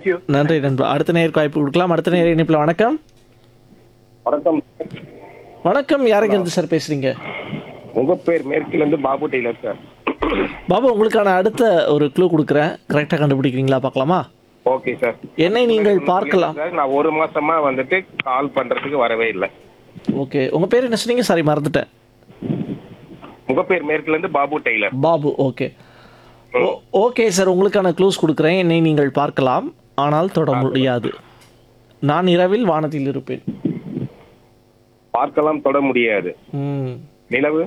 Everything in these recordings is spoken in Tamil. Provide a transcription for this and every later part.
தேங்க்யூ நன்றி நண்பா அடுத்த நேருக்கு வாய்ப்பு கொடுக்கலாம் அடுத்த நேர இணைப்பில் வணக்கம் வணக்கம் வணக்கம் யாருக்கு இருந்து சார் பேசுறீங்க உங்க பேர் மேற்குல இருந்து பாபு டெய்லர் சார் பாபா உங்களுக்கான அடுத்த ஒரு க்ளூ கொடுக்குறேன் கரெக்டாக கண்டுபிடிக்கிறீங்களா பார்க்கலாமா ஓகே சார் என்னை நீங்கள் பார்க்கலாம் சார் நான் ஒரு மாசமா வந்துட்டு கால் பண்றதுக்கு வரவே இல்லை ஓகே உங்கள் பேர் என்ன சொன்னீங்க சாரி மறந்துட்டேன் உங்க பேர் மேற்குல இருந்து பாபு டெய்லர் பாபு ஓகே ஓ- ஓகே சார் உங்களுக்கான க்ளூஸ் கொடுக்குறேன் என்னை நீங்கள் பார்க்கலாம் ஆனால் தொட முடியாது நான் இரவில் வானத்தில் இருப்பேன் பார்க்கலாம் தொட முடியாது ம் நிலவு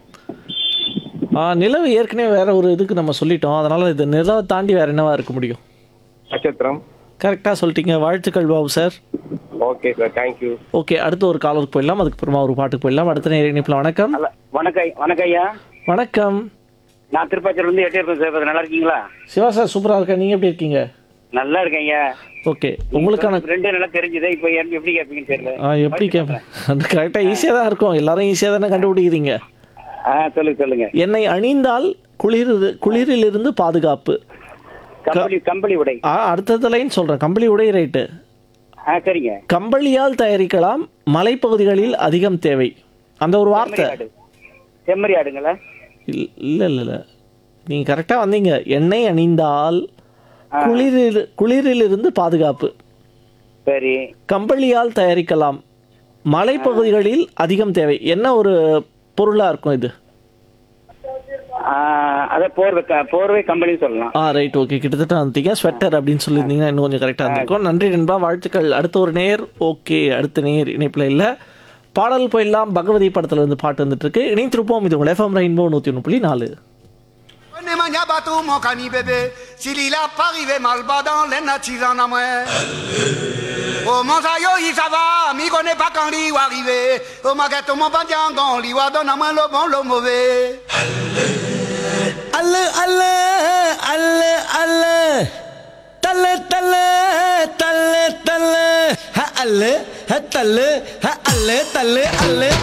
ஆ, நிலவு ஏற்கனவே வேற ஒரு இதுக்கு நம்ம சொல்லிட்டோம் அதனால இது நிலவை தாண்டி வேற என்னவா இருக்க முடியும் நட்சத்திரம் கரெக்டாக சொல்லிட்டீங்க வாழ்த்துக்கள் Babu sir okay sir thank you okay அடுத்து ஒரு காலருக்கு போயிடலாம் அதுக்கப்புறமா ஒரு பாட்டுக்கு போயிடலாம் அடுத்த நேர இணைப்பில் வணக்கம் ஹலோ வணக்கம் வணக்கம் ஐயா வணக்கம் நான் திருப்பாச்சூர்ல இருந்து எட்டி இருக்கேன் சார் நல்லா இருக்கீங்களா சிவா சார் சூப்பராக இருக்கேன் நீங்கள் எப்படி இருக்கீங்க நல்லா இருக்கேன் ஐயா ஓகே உங்களுக்கான ரெண்டு நல்லா தெரிஞ்சுது இப்போ எப்படி எப்படி கேட்பீங்கன்னு தெரியல ஆ, எப்படி கேட்பேன் அது கரெக்டாக ஈஸியாக தான் இருக்கும் எல்லாரும் ஈஸியாக தானே கண்டுபிடிக்கிறீங்க ஆ சொல்லுங்க சொல்லுங்க என்னை அணிந்தால் குளிர் குளிரிலிருந்து பாதுகாப்பு கம்பளி கம்பளி உடை ஆ அடுத்த லைன் சொல்கிறேன் கம்பளி உடை ரைட்டு ஆ சரிங்க கம்பளியால் தயாரிக்கலாம் மலைப்பகுதிகளில் அதிகம் தேவை அந்த ஒரு வார்த்தை ஆடு செம்மறி ஆடுங்களா இல்- இல்ல இல்ல இல்ல நீங்க கரெக்டா வந்தீங்க எண்ணெய் அணிந்தால் குளிரில் குளிரிலிருந்து பாதுகாப்பு சரி கம்பளியால் தயாரிக்கலாம் மலைப்பகுதிகளில் அதிகம் தேவை என்ன ஒரு பொருளா இருக்கும் இது ஆ, அதை போர்வை க- போர்வை கம்பளின்னு சொல்லலாம் ஆ ரைட் ஓகே கிட்டத்தட்ட வந்துட்டீங்க ஸ்வெட்டர் அப்படின்னு சொல்லியிருந்தீங்கன்னா இன்னும் கொஞ்சம் கரெக்டாக இருந்திருக்கும் நன்றி நண்பா வாழ்த்துக்கள் அடுத்த ஒரு நேர் ஓகே அடுத்த நேர் இணைப்பில் இல்லை பாடல் போயிடலாம் பகவதி படத்துல இருந்து பாட்டு வந்துட்டு இருக்கு இணைத்திருப்போம் இது உங்கள் எஃப்எம் ரெயின்போ நூற்றி ஒன்று புள்ளி நாலு Ne mania bateau, mon cani bébé. S'il il a pas arrivé mal bas dans les natis en amouin. Oh mon sayo, il ça va, mi connaît pas quand il va arriver. Oh ma gâteau, mon pandiangon, il va donner à moi le bon, le mauvais. அல்ல அல்ல அல்ல அல்ல தல்ல தல்ல தல்ல தல்ல ஹ அல்ல ஹ தல்லு ஹ அல்ல தல்லு அல்ல